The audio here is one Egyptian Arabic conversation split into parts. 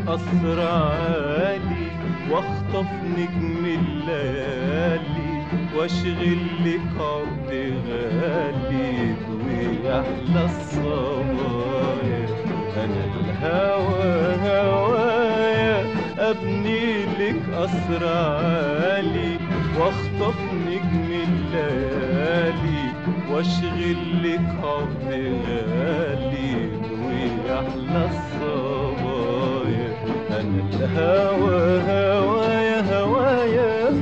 قصر عالي واخطف نجم الليالي واشغل لك عقد غالي ويحلى الصبايا انا الهوى هوايا ابني لك قصر عالي واخطف نجم الليالي واشغل لك عقد غالي ويحلى الصبايا انا الهوى هوايا هوايا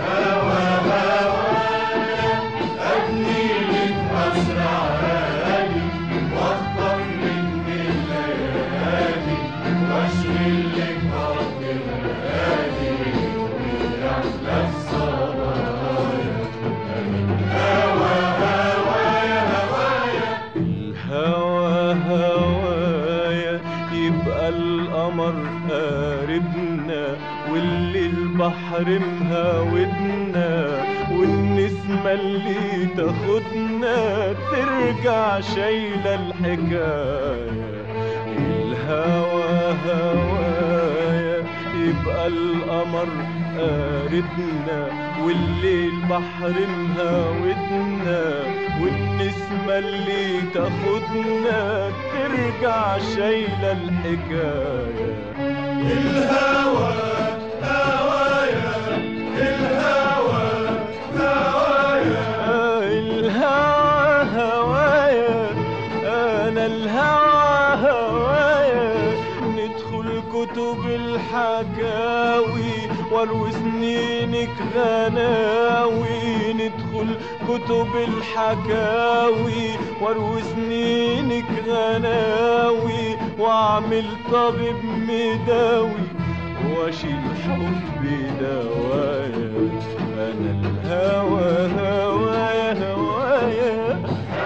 الهوى هوايا يبقى القمر قاربنا واللي البحر مهاودنا والنسمة اللي تاخدنا ترجع شايلة الحكاية الهوى هوايا يبقى القمر قاربنا واللي البحر مهاودنا والنسمة اللي تاخدنا ترجع شايلة الحكاية الهوى هوايا الهوى هوايا آه الهوى هوايا انا الهوى هوايا ندخل كتب الحكاوي واروي سنينك غناوي ندخل كتب الحكاوي واروي سنينك غناوي واعمل طبيب مداوي واشيل حبي دوايا انا الهوى هوايا هوايا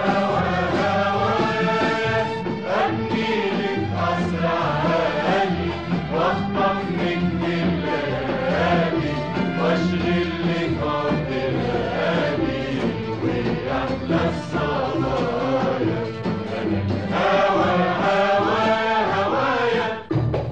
ابني لك قصر عالي واخطف نجم الليالي واشغل لك عقد الغالي ويحلى الصبايا انا الهوى هوايا هوايا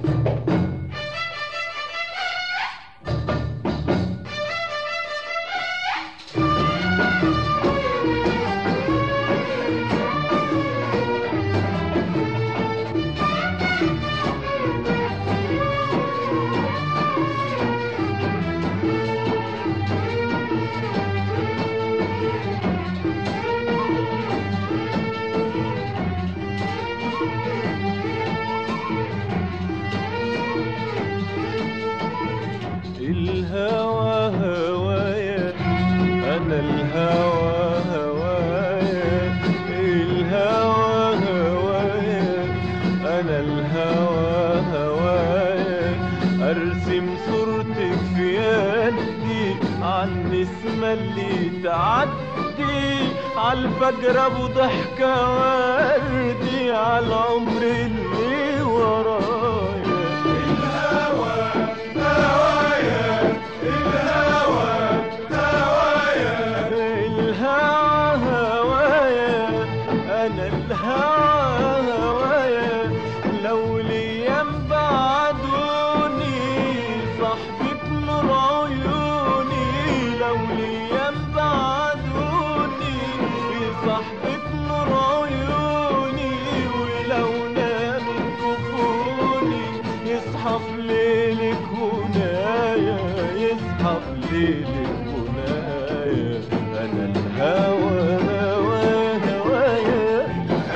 الهوى هوايا انا الهوى هوايا الهوى هوايا انا الهوى هوايا ارسم صورتك في يدي عن النسمة اللي تعدي عالفجر ابو ضحكة وردي عالعمر اللي ورايا الهوى هوايا الهوى هوايا الهوى هوايا انا الهوى هوايا لو الايام بعدوني صاحبك نور عيوني لو الايام بعدوني صاحبك نور عيوني ولو نامت كفوني يصحى في ليلك هنايا يصحى في ليلك هنايا انا الهوى هوى هوايا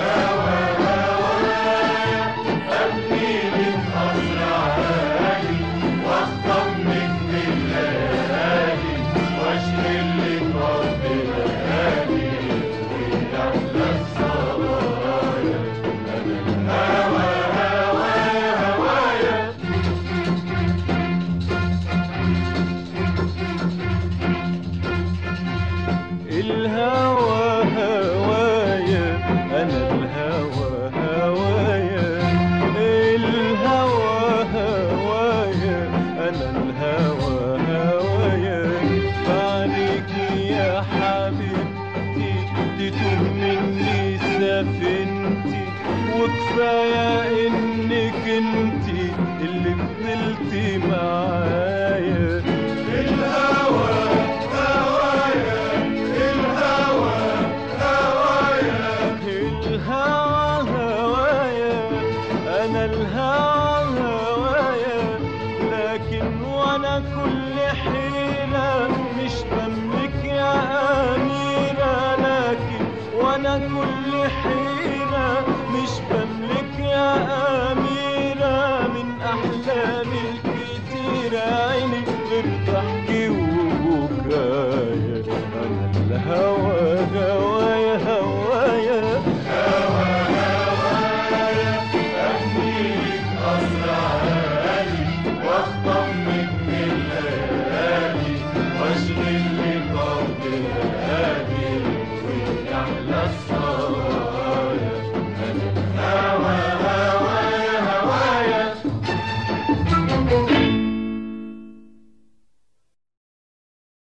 ابني لك قصر عالي واخطف نجم الليالي واشغل لك عقد الغالي ويحلى الصبايا انا الهوى هوايا هوايا فضلت معاك